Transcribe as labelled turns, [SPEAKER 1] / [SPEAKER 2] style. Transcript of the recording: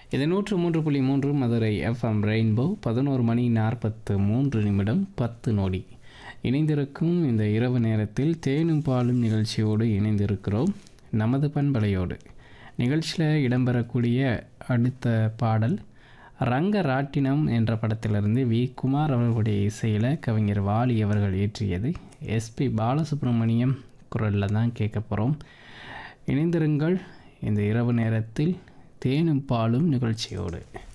[SPEAKER 1] இது நூற்று மூன்று புள்ளி மூன்று மதுரை எஃப்எம் ரெயின்போ பதினோரு மணி நாற்பத்து மூன்று நிமிடம் பத்து நொடி இணைந்திருக்கும் இந்த இரவு நேரத்தில் தேனும் பாலும் நிகழ்ச்சியோடு இணைந்திருக்கிறோம் நமது பண்பலையோடு நிகழ்ச்சியில் இடம்பெறக்கூடிய அடுத்த பாடல் ரங்க ராட்டினம் என்ற படத்திலிருந்து வி குமார் அவர்களுடைய இசையில் கவிஞர் வாலி அவர்கள் இயற்றியது எஸ்பி பாலசுப்ரமணியம் குரலில் தான் கேட்க போகிறோம் இணைந்திருங்கள் இந்த இரவு நேரத்தில் தேனும் பாலும் நிகழ்ச்சியோடு